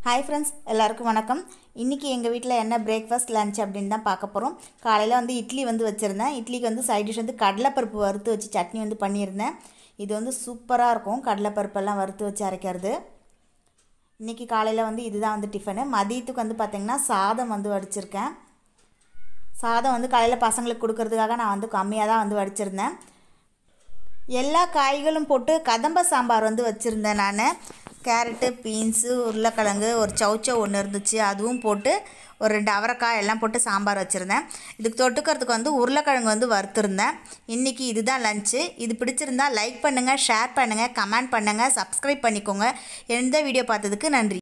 hi friends எல்லாருக்கும் வணக்கம் இன்றைக்கி எங்கள் வீட்டில் என்ன பிரேக்ஃபாஸ்ட் லஞ்ச் அப்படின்னு தான் பார்க்க போகிறோம் காலையில் வந்து இட்லி வந்து வச்சுருந்தேன் இட்லிக்கு வந்து சைட் டிஷ் வந்து கடலைப்பருப்பு வறுத்து வச்சு சட்னி வந்து பண்ணியிருந்தேன் இது வந்து சூப்பராக இருக்கும் கடலைப்பருப்பெல்லாம் வறுத்து வச்சு அரைக்கிறது இன்றைக்கி காலையில் வந்து இதுதான் வந்து டிஃபனு மதியத்துக்கு வந்து பார்த்திங்கன்னா சாதம் வந்து வடிச்சிருக்கேன் சாதம் வந்து காலையில் பசங்களுக்கு கொடுக்கறதுக்காக நான் வந்து கம்மியாக தான் வந்து வடிச்சிருந்தேன் எல்லா காய்களும் போட்டு கதம்ப சாம்பார் வந்து வச்சுருந்தேன் நான் கேரட்டு பீன்ஸு உருளைக்கிழங்கு ஒரு சவுச்சோ ஒன்று இருந்துச்சு அதுவும் போட்டு ஒரு ரெண்டு அவரைக்காய் எல்லாம் போட்டு சாம்பார் வச்சுருந்தேன் இதுக்கு தொட்டுக்கிறதுக்கு வந்து உருளைக்கிழங்கு வந்து வறுத்துருந்தேன் இன்றைக்கி இதுதான் லஞ்சு இது பிடிச்சிருந்தா லைக் பண்ணுங்கள் ஷேர் பண்ணுங்கள் கமெண்ட் பண்ணுங்கள் சப்ஸ்கிரைப் பண்ணிக்கோங்க எந்த வீடியோ பார்த்ததுக்கு நன்றி